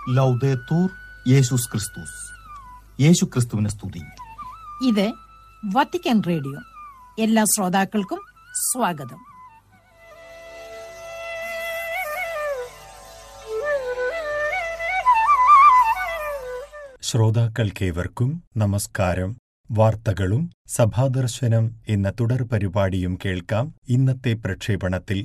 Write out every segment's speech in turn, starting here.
ലൗദേത്തൂർ യേശുസ് ക്രിസ്തുസ് യേശു ക്രിസ്തുവിനെ സ്തുതി ഇത് വത്തിക്കാൻ റേഡിയോ എല്ലാ ശ്രോതാക്കൾക്കും സ്വാഗതം ശ്രോതാക്കൾക്കേവർക്കും നമസ്കാരം വാർത്തകളും സഭാദർശനം എന്ന തുടർ പരിപാടിയും കേൾക്കാം ഇന്നത്തെ പ്രക്ഷേപണത്തിൽ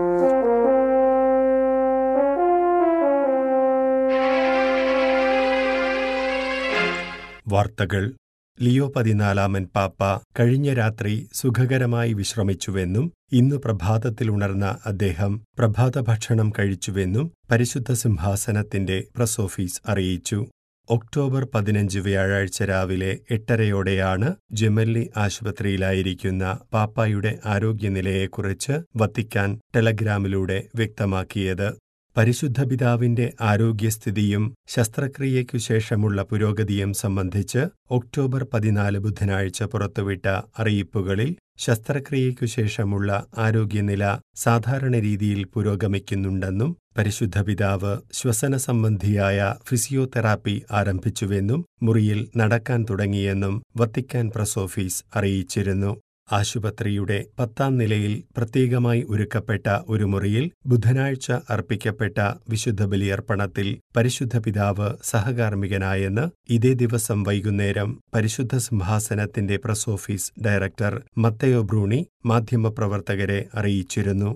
വാർത്തകൾ ലിയോ പതിനാലാമൻ പാപ്പ കഴിഞ്ഞ രാത്രി സുഖകരമായി വിശ്രമിച്ചുവെന്നും ഇന്നു പ്രഭാതത്തിൽ ഉണർന്ന അദ്ദേഹം പ്രഭാത ഭക്ഷണം കഴിച്ചുവെന്നും പരിശുദ്ധ സിംഹാസനത്തിന്റെ പ്രസ് ഓഫീസ് അറിയിച്ചു ഒക്ടോബർ പതിനഞ്ച് വ്യാഴാഴ്ച രാവിലെ എട്ടരയോടെയാണ് ജെമല്ലി ആശുപത്രിയിലായിരിക്കുന്ന പാപ്പായുടെ ആരോഗ്യനിലയെക്കുറിച്ച് വത്തിക്കാൻ ടെലഗ്രാമിലൂടെ വ്യക്തമാക്കിയത് പരിശുദ്ധ പിതാവിന്റെ ആരോഗ്യസ്ഥിതിയും ശസ്ത്രക്രിയയ്ക്കു ശേഷമുള്ള പുരോഗതിയും സംബന്ധിച്ച് ഒക്ടോബർ പതിനാല് ബുധനാഴ്ച പുറത്തുവിട്ട അറിയിപ്പുകളിൽ ശസ്ത്രക്രിയയ്ക്കു ശേഷമുള്ള ആരോഗ്യനില സാധാരണ രീതിയിൽ പുരോഗമിക്കുന്നുണ്ടെന്നും പരിശുദ്ധ പിതാവ് ശ്വസന സംബന്ധിയായ ഫിസിയോതെറാപ്പി ആരംഭിച്ചുവെന്നും മുറിയിൽ നടക്കാൻ തുടങ്ങിയെന്നും വത്തിക്കാൻ പ്രസ് ഓഫീസ് അറിയിച്ചിരുന്നു ആശുപത്രിയുടെ പത്താം നിലയിൽ പ്രത്യേകമായി ഒരുക്കപ്പെട്ട ഒരു മുറിയിൽ ബുധനാഴ്ച അർപ്പിക്കപ്പെട്ട വിശുദ്ധ ബലിയർപ്പണത്തിൽ പരിശുദ്ധ പിതാവ് സഹകാർമ്മികനായെന്ന് ഇതേ ദിവസം വൈകുന്നേരം പരിശുദ്ധ സിംഹാസനത്തിന്റെ press office director Matteo Bruni മാധ്യമപ്രവർത്തകരെ അറിയിച്ചിരുന്നു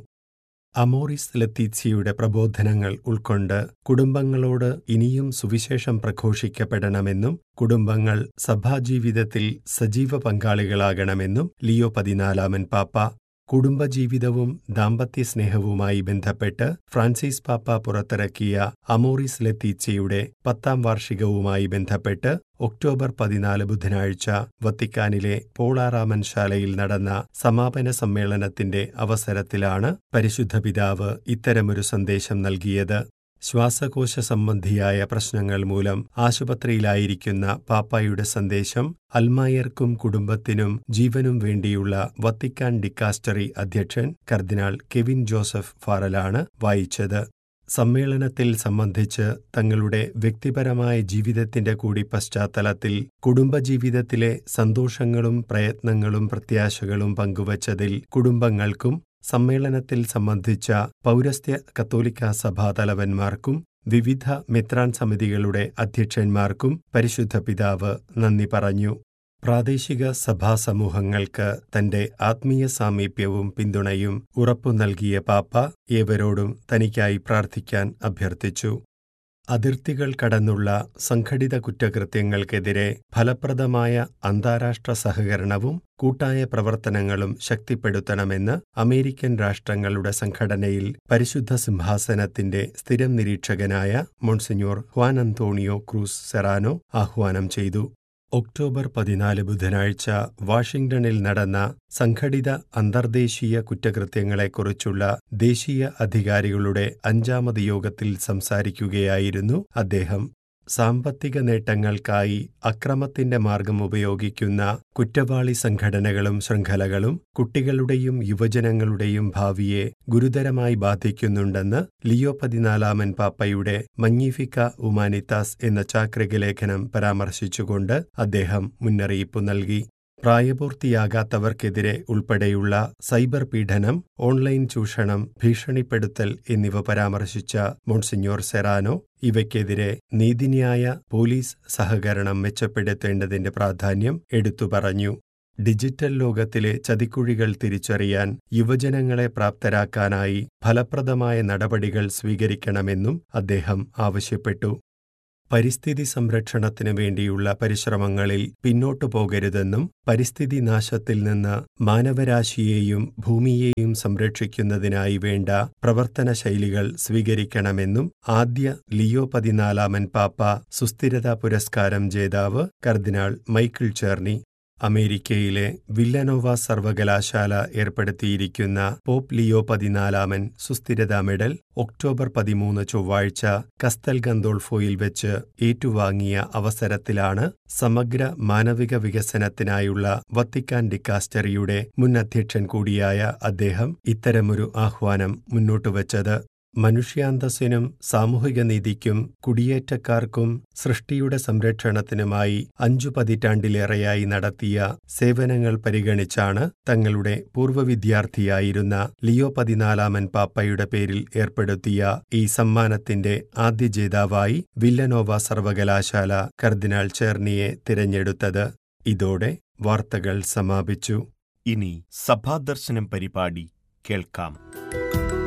അമോറിസ് ലത്തീച്ചിയുടെ പ്രബോധനങ്ങൾ ഉൾക്കൊണ്ട് കുടുംബങ്ങളോട് ഇനിയും സുവിശേഷം പ്രഘോഷിക്കപ്പെടണമെന്നും കുടുംബങ്ങൾ സഭാജീവിതത്തിൽ സജീവ പങ്കാളികളാകണമെന്നും ലിയോ പതിനാലാമൻ പാപ്പ കുടുംബജീവിതവും ദാമ്പത്യ സ്നേഹവുമായി ബന്ധപ്പെട്ട് ഫ്രാൻസിസ് പാപ്പ പുറത്തിറക്കിയ അമോറിസ് ലത്തീച്ചയുടെ പത്താം വാർഷികവുമായി ബന്ധപ്പെട്ട് ഒക്ടോബർ പതിനാല് ബുധനാഴ്ച വത്തിക്കാനിലെ പോളാറാമൻ ശാലയിൽ നടന്ന സമാപന സമ്മേളനത്തിന്റെ അവസരത്തിലാണ് പരിശുദ്ധ പിതാവ് ഇത്തരമൊരു സന്ദേശം നൽകിയത് ശ്വാസകോശ സംബന്ധിയായ പ്രശ്നങ്ങൾ മൂലം ആശുപത്രിയിലായിരിക്കുന്ന പാപ്പായുടെ സന്ദേശം അൽമായർക്കും കുടുംബത്തിനും ജീവനും വേണ്ടിയുള്ള വത്തിക്കാൻ ഡിക്കാസ്റ്ററി അധ്യക്ഷൻ കർദിനാൾ കെവിൻ ജോസഫ് ഫാറലാണ് വായിച്ചത് സമ്മേളനത്തിൽ സംബന്ധിച്ച് തങ്ങളുടെ വ്യക്തിപരമായ ജീവിതത്തിന്റെ കൂടി പശ്ചാത്തലത്തിൽ കുടുംബജീവിതത്തിലെ സന്തോഷങ്ങളും പ്രയത്നങ്ങളും പ്രത്യാശകളും പങ്കുവച്ചതിൽ കുടുംബങ്ങൾക്കും സമ്മേളനത്തിൽ സംബന്ധിച്ച പൗരസ്ത്യ കത്തോലിക്ക സഭാതലവന്മാർക്കും വിവിധ മെത്രാൻ സമിതികളുടെ അധ്യക്ഷന്മാർക്കും പരിശുദ്ധ പിതാവ് നന്ദി പറഞ്ഞു പ്രാദേശിക സഭാസമൂഹങ്ങൾക്ക് തന്റെ ആത്മീയ സാമീപ്യവും പിന്തുണയും ഉറപ്പു നൽകിയ പാപ്പ ഏവരോടും തനിക്കായി പ്രാർത്ഥിക്കാൻ അഭ്യർത്ഥിച്ചു അതിർത്തികൾ കടന്നുള്ള സംഘടിത കുറ്റകൃത്യങ്ങൾക്കെതിരെ ഫലപ്രദമായ അന്താരാഷ്ട്ര സഹകരണവും കൂട്ടായ പ്രവർത്തനങ്ങളും ശക്തിപ്പെടുത്തണമെന്ന് അമേരിക്കൻ രാഷ്ട്രങ്ങളുടെ സംഘടനയിൽ പരിശുദ്ധ സിംഹാസനത്തിന്റെ സ്ഥിരം നിരീക്ഷകനായ Monsignor Juan Antonio Cruz Serrano ആഹ്വാനം ചെയ്തു ഒക്ടോബർ പതിനാല് ബുധനാഴ്ച വാഷിംഗ്ടണിൽ നടന്ന സംഘടിത അന്തർദേശീയ കുറ്റകൃത്യങ്ങളെക്കുറിച്ചുള്ള ദേശീയ അധികാരികളുടെ അഞ്ചാമത് യോഗത്തിൽ സംസാരിക്കുകയായിരുന്നു അദ്ദേഹം സാമ്പത്തിക നേട്ടങ്ങൾക്കായി അക്രമത്തിന്റെ മാർഗം ഉപയോഗിക്കുന്ന കുറ്റവാളി സംഘടനകളും ശൃംഖലകളും കുട്ടികളുടെയും യുവജനങ്ങളുടെയും ഭാവിയെ ഗുരുതരമായി ബാധിക്കുന്നുണ്ടെന്ന് ലിയോ പതിനാലാമൻ പാപ്പയുടെ മഞ്ഞിഫിക്ക ഉമാനിത്താസ് എന്ന ചാക്രിക ലേഖനം പരാമർശിച്ചുകൊണ്ട് അദ്ദേഹം മുന്നറിയിപ്പ് നൽകി പ്രായപൂർത്തിയാകാത്തവർക്കെതിരെ ഉൾപ്പെടെയുള്ള സൈബർ പീഡനം ഓൺലൈൻ ചൂഷണം ഭീഷണിപ്പെടുത്തൽ എന്നിവ പരാമർശിച്ച മോൺസിഞ്ഞോർ സെറാനോ ഇവയ്ക്കെതിരെ നീതിന്യായ പോലീസ് സഹകരണം മെച്ചപ്പെടുത്തേണ്ടതിന്റെ പ്രാധാന്യം എടുത്തു പറഞ്ഞു ഡിജിറ്റൽ ലോകത്തിലെ ചതിക്കുഴികൾ തിരിച്ചറിയാൻ യുവജനങ്ങളെ പ്രാപ്തരാക്കാനായി ഫലപ്രദമായ നടപടികൾ സ്വീകരിക്കണമെന്നും അദ്ദേഹം ആവശ്യപ്പെട്ടു പരിസ്ഥിതി സംരക്ഷണത്തിനു വേണ്ടിയുള്ള പരിശ്രമങ്ങളിൽ പിന്നോട്ടു പോകരുതെന്നും പരിസ്ഥിതി നാശത്തിൽ നിന്ന് മാനവരാശിയെയും ഭൂമിയെയും സംരക്ഷിക്കുന്നതിനായി വേണ്ട പ്രവർത്തന ശൈലികൾ സ്വീകരിക്കണമെന്നും ആദ്യ ലിയോ പതിനാലാമൻ പാപ്പ സുസ്ഥിരതാ പുരസ്കാരം ജേതാവ് കർദിനാൾ മൈക്കിൾ ചേർണി അമേരിക്കയിലെ വില്ലനോവ സർവകലാശാല ഏർപ്പെടുത്തിയിരിക്കുന്ന പോപ്പ് ലിയോ പതിനാലാമൻ സുസ്ഥിരതാ മെഡൽ ഒക്ടോബർ പതിമൂന്ന് ചൊവ്വാഴ്ച കസ്തൽ ഗന്തോൾഫോയിൽ വെച്ച് ഏറ്റുവാങ്ങിയ അവസരത്തിലാണ് സമഗ്ര മാനവിക വികസനത്തിനായുള്ള വത്തിക്കാൻ ഡിക്കാസ്റ്ററിയുടെ മുൻ അധ്യക്ഷൻ കൂടിയായ അദ്ദേഹം ഇത്തരമൊരു ആഹ്വാനം മുന്നോട്ടുവച്ചത് മനുഷ്യാന്തസ്സിനും സാമൂഹിക നീതിക്കും കുടിയേറ്റക്കാർക്കും സൃഷ്ടിയുടെ സംരക്ഷണത്തിനുമായി അഞ്ചു പതിറ്റാണ്ടിലേറെയായി നടത്തിയ സേവനങ്ങൾ പരിഗണിച്ചാണ് തങ്ങളുടെ പൂർവ്വ വിദ്യാർത്ഥിയായിരുന്ന ലിയോ പതിനാലാമൻ പാപ്പയുടെ പേരിൽ ഏർപ്പെടുത്തിയ ഈ സമ്മാനത്തിന്റെ ആദ്യ ജേതാവായി വില്ലനോവ സർവകലാശാല കർദിനാൾ ചേർണിയെ തിരഞ്ഞെടുത്തത് ഇതോടെ വാർത്തകൾ സമാപിച്ചു ഇനി സഭാദർശനം പരിപാടി കേൾക്കാം